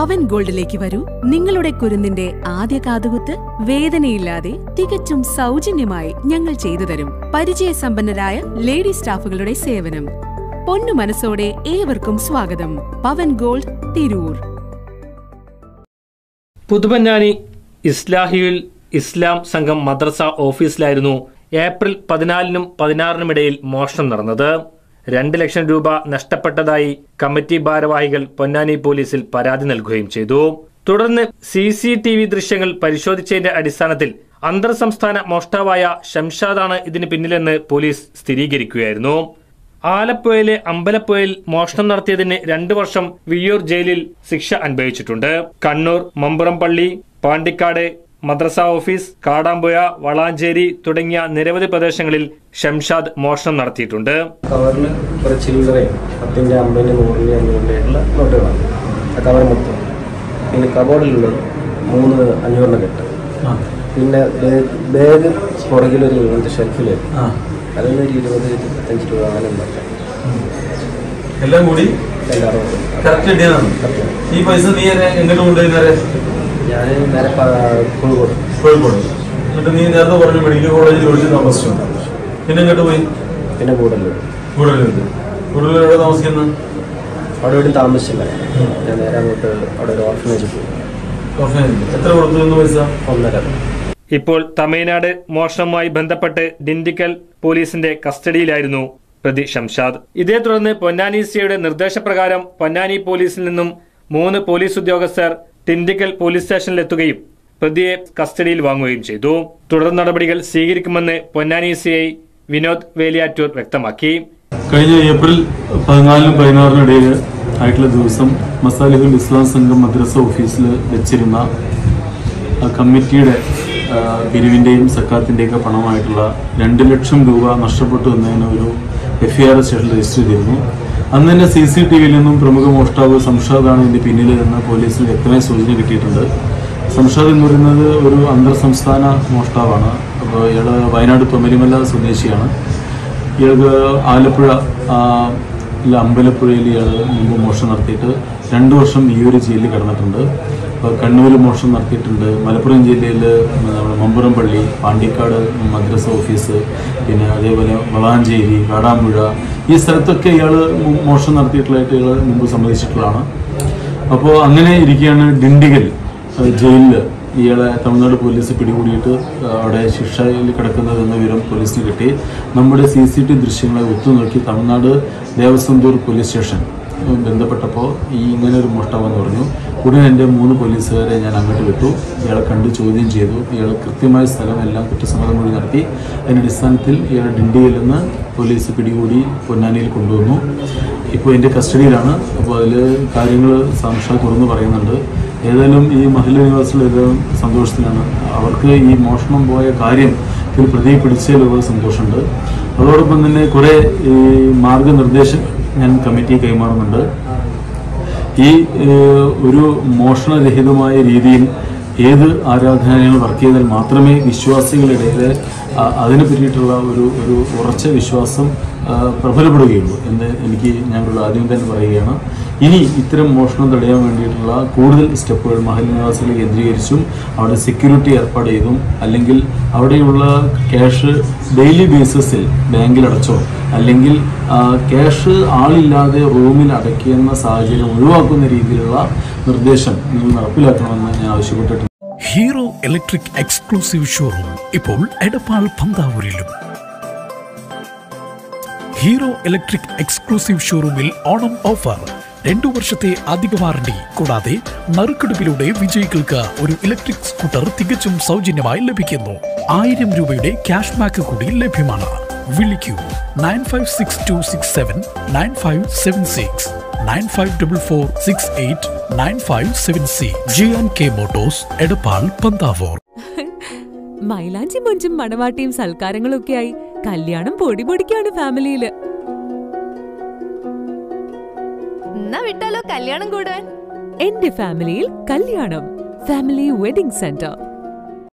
പവൻ ഗോൾഡിലേക്ക് വരൂ നിങ്ങളുടെ കുരുന്നിന്റെ ആദ്യ കാതുകുത്ത് വേദനയില്ലാതെ തികച്ചും സൗജന്യമായി ഞങ്ങൾ ചെയ്തു തരും പരിചയസമ്പന്നരായ ലേഡി സ്റ്റാഫുകളുടെ സേവനം പൊന്നു മനസ്സോടെ ഏവർക്കും സ്വാഗതം പവൻ ഗോൾഡ് തിരൂർ പുതുപഞ്ഞാനി ഇസ്ലാഹിയുൽ ഇസ്ലാം സംഘം മദ്രസ ഓഫീസിലായിരുന്നു ഏപ്രിൽ പതിനാലിനും പതിനാറിനുമിടയിൽ മോഷണം നടന്നത് രണ്ട് ലക്ഷം രൂപ നഷ്ടപ്പെട്ടതായി കമ്മിറ്റി ഭാരവാഹികൾ പൊന്നാനി പോലീസിൽ പരാതി നൽകുകയും ചെയ്തു തുടർന്ന് സി സി ടി വി ദൃശ്യങ്ങൾ പരിശോധിച്ചതിന്റെ അടിസ്ഥാനത്തിൽ അന്തർ സംസ്ഥാന മോഷ്ടാവായ ഷംഷാദാണ് ഇതിന് പിന്നിലെന്ന് പോലീസ് സ്ഥിരീകരിക്കുകയായിരുന്നു ആലപ്പുഴയിലെ അമ്പലപ്പുഴയിൽ മോഷണം നടത്തിയതിന് രണ്ടു വർഷം വിയ്യൂർ ജയിലിൽ ശിക്ഷ അനുഭവിച്ചിട്ടുണ്ട് കണ്ണൂർ മമ്പുറംപള്ളി പാണ്ടിക്കാട് മദ്രസ ഓഫീസ് കാടാമ്പുഴ വളാഞ്ചേരി തുടങ്ങിയ നിരവധി പ്രദേശങ്ങളിൽ ഷംഷാദ് മോഷണം നടത്തിയിട്ടുണ്ട് കവറിൽ കുറേ ചില്ലറയും പത്തിൻ്റെ അമ്പതിൻ്റെ നൂറിൻ്റെ അഞ്ഞൂറിൻ്റെ ഉള്ള നോട്ടുകളാണ് ആ കവർ മൊത്തം പിന്നെ കബോർഡിലുള്ളത് മൂന്ന് അഞ്ഞൂറിൻ്റെ കെട്ട് പിന്നെ ബാഗ് ബാഗ് പുറകിലൊരു ഇങ്ങനത്തെ ഷെൽഫിൽ അതിന് ഒരു ഇരുപത് ഇരുപത്തഞ്ച് രൂപ അങ്ങനെ ഉണ്ടാക്കാം എല്ലാം കൂടി എൻ്റെ അറുപത് കറക്റ്റ് കിട്ടിയതാണ് ഈ പൈസ നീ എന്നെ എങ്ങോട്ട് കൊണ്ടുപോയി നേരെ ഞാൻ നേരെ കോഴിക്കോട് കോഴിക്കോട് എന്നിട്ട് നീ നേരത്തെ പറഞ്ഞു മെഡിക്കൽ കോളേജിൽ ചോദിച്ചു താമസിച്ചു പിന്നെ എങ്ങോട്ട് പോയി പിന്നെ കൂടുതലുണ്ട് കൂടുതലുണ്ട് കൂടുതൽ എവിടെ താമസിക്കുന്നത് അവിടെ എവിടെയും താമസിച്ചില്ല ഞാൻ നേരെ അങ്ങോട്ട് അവിടെ ഒരു ഓർഫനേജ് പോയി ഓർഫനേജിൽ. എത്ര കൊടുത്തു എന്ന് പൈസ ഒന്നര ഇപ്പോൾ തമിഴ്നാട് മോഷണവുമായി ബന്ധപ്പെട്ട് ഡിണ്ടിക്കൽ പോലീസിന്റെ കസ്റ്റഡിയിലായിരുന്നു പ്രതി ഷംഷാദ് ഇതേ തുടർന്ന് പൊന്നാനി സിയുടെ നിർദ്ദേശപ്രകാരം പൊന്നാനി പോലീസിൽ നിന്നും മൂന്ന് പോലീസ് ഉദ്യോഗസ്ഥർ ടിണ്ടിക്കൽ പോലീസ് സ്റ്റേഷനിലെത്തുകയും പ്രതിയെ കസ്റ്റഡിയിൽ വാങ്ങുകയും ചെയ്തു തുടർ നടപടികൾ സ്വീകരിക്കുമെന്ന് പൊന്നാനി സി ഐ വിനോദ് വേലിയാറ്റൂർ വ്യക്തമാക്കി കഴിഞ്ഞ ഏപ്രിൽ പതിനാലിനും പതിനാറിനും ഇടയിൽ ആയിട്ടുള്ള ദിവസം മസാലിഹുൽ ഇസ്ലാം സംഘം മദ്രസ ഓഫീസിൽ വെച്ചിരുന്ന ആ കമ്മിറ്റിയുടെ ആ, പിരിവിൻ്റെയും സക്കാത്തിൻ്റെയൊക്കെ പണമായിട്ടുള്ള രണ്ട് ലക്ഷം രൂപ നഷ്ടപ്പെട്ടു എന്നതിന് ഒരു എഫ് ഐ ആർ സ്റ്റേഷനിൽ രജിസ്റ്റർ ചെയ്തിരുന്നു അന്ന് തന്നെ സി സി ടി വിയിൽ നിന്നും പ്രമുഖ മോഷ്ടാവ് സംഷാദാണ് ഇതിന്റെ പിന്നിൽ എന്ന് പോലീസിന് വ്യക്തമായ സൂചന കിട്ടിയിട്ടുണ്ട് സംഷാദ് എന്ന് പറയുന്നത് ഒരു അന്തർ സംസ്ഥാന മോഷ്ടാവാണ് അപ്പോൾ ഇയാൾ വയനാട് തൊമരിമല സ്വദേശിയാണ് ഇയാൾക്ക് ആലപ്പുഴ ആ, ഇല്ല അമ്പലപ്പുഴയിൽ ഇയാൾ മുമ്പ് മോഷണം നടത്തിയിട്ട് രണ്ടു വർഷം ഈ ഒരു ജയിലിൽ കിടന്നിട്ടുണ്ട് അപ്പോൾ കണ്ണൂർ മോഷണം നടത്തിയിട്ടുണ്ട് മലപ്പുറം ജില്ലയിൽ നമ്മുടെ മമ്പുറംപള്ളി പാണ്ടിക്കാട് മദ്രസ ഓഫീസ് പിന്നെ അതേപോലെ വളാഞ്ചേരി കാടാമ്പുഴ ഈ സ്ഥലത്തൊക്കെ ഇയാൾ മോഷണം നടത്തിയിട്ടുള്ളതായിട്ട് ഇയാൾ മുമ്പ് സമ്മതിച്ചിട്ടുള്ളതാണ് അപ്പോൾ അങ്ങനെ ഇരിക്കുകയാണ് ഡിണ്ടിഗൽ ജയിലിൽ ഇയാളെ തമിഴ്നാട് പോലീസ് പിടികൂടിയിട്ട് അവിടെ ശിക്ഷയിൽ കിടക്കുന്നത് എന്ന വിവരം പോലീസിന് കിട്ടി നമ്മുടെ സി സി ടി ദൃശ്യങ്ങളെ ഒത്തുനോക്കി തമിഴ്നാട് ദേവസ്വന്തൂർ പോലീസ് സ്റ്റേഷൻ ഉം, ബന്ധപ്പെട്ടപ്പോൾ ഈ ഇങ്ങനെ ഒരു മോഷ്ടാവെന്ന് പറഞ്ഞു ഉടൻ എൻ്റെ മൂന്ന് പോലീസുകാരെ ഞാൻ അങ്ങോട്ട് വിട്ടു ഇയാളെ കണ്ട് ചോദ്യം ചെയ്തു ഇയാൾ കൃത്യമായ സ്ഥലമെല്ലാം കുറ്റസമ്മതം മൊഴി നടത്തി അതിൻ്റെ അടിസ്ഥാനത്തിൽ ഇയാളെ ഡിണ്ടിയിൽ നിന്ന് പോലീസ് പിടികൂടി പൊന്നാനിയിൽ കൊണ്ടുവന്നു ഇപ്പോൾ എൻ്റെ കസ്റ്റഡിയിലാണ് അപ്പോൾ അതിൽ കാര്യങ്ങൾ സാംഷ തുറന്നു പറയുന്നുണ്ട് ഏതായാലും ഈ മഹിള നിവാസികളെല്ലാം സന്തോഷത്തിലാണ് അവർക്ക് ഈ മോഷണം പോയ കാര്യം ഇതിൽ പ്രതിയെ പിടിച്ചതിലുള്ള സന്തോഷമുണ്ട് അതോടൊപ്പം തന്നെ കുറേ ഈ മാർഗനിർദ്ദേശം ഞാൻ കമ്മിറ്റി കൈമാറുന്നുണ്ട് ഈ ഏഹ്, ഒരു മോഷണരഹിതമായ രീതിയിൽ ഏത് ആരാധനാലയങ്ങൾ വർക്ക് ചെയ്താൽ മാത്രമേ വിശ്വാസികളിടയിൽ ആ, അതിനെ പറ്റിയിട്ടുള്ള ഒരു ഒരു ഉറച്ച വിശ്വാസം ആ, പ്രബലപ്പെടുകയുള്ളൂ എന്ന് എനിക്ക് ഞങ്ങളുടെ ആദ്യം തന്നെ പറയുകയാണ് ഇനി ഇത്തരം മോഷണം തടയാൻ വേണ്ടിയിട്ടുള്ള കൂടുതൽ സ്റ്റെപ്പുകൾ മഹൽ നിവാസികൾ കേന്ദ്രീകരിച്ചും അവിടെ സെക്യൂരിറ്റി ഏർപ്പാട് ചെയ്തും അല്ലെങ്കിൽ അവിടെയുള്ള ക്യാഷ് ഡെയിലി ബേസിസിൽ ബാങ്കിൽ അടച്ചോ അല്ലെങ്കിൽ ആ, ക്യാഷ് ആളില്ലാതെ റൂമിൽ അടയ്ക്കുന്ന സാഹചര്യം ഒഴിവാക്കുന്ന രീതിയിലുള്ള നിർദ്ദേശം നിങ്ങൾ നടപ്പിലാക്കണമെന്ന് ഞാൻ ആവശ്യപ്പെട്ടിട്ടുണ്ട് ഹീറോ ഇലക്ട്രിക് എക്സ്ക്ലൂസീവ് ഷോറൂം ഇപ്പോൾ എടപ്പാൾ പന്താവൂരിലും ഹീറോ ഇലക്ട്രിക് എക്സ്ക്ലൂസീവ് ഷോറൂമിൽ ഓണം ഓഫർ രണ്ടു വർഷത്തെ അധിക വാറണ്ടി കൂടാതെ നറുക്കെടുപ്പിലൂടെ വിജയികൾക്ക് ഒരു ഇലക്ട്രിക് സ്കൂട്ടർ തികച്ചും സൗജന്യമായി ലഭിക്കുന്നു ആയിരം രൂപയുടെ ക്യാഷ് ബാക്ക് കൂടി ലഭ്യമാണ് വിളിക്കൂ nine five six two six seven nine five seven six nine five double four six eight nine five seven six G and K motors Edappal Panthavoor മൈലാഞ്ചി മൊഞ്ചും മണവാട്ടിയും സൽക്കാരങ്ങളും ഒക്കെയായി കല്യാണം പൊടി പൊടിക്കാണ് ഫാമിലിയില് എന്നാ വിട്ടാലോ കല്യാണം കൂടാൻ എന്റെ ഫാമിലിയിൽ കല്യാണം ഫാമിലി വെഡിംഗ് സെന്റർ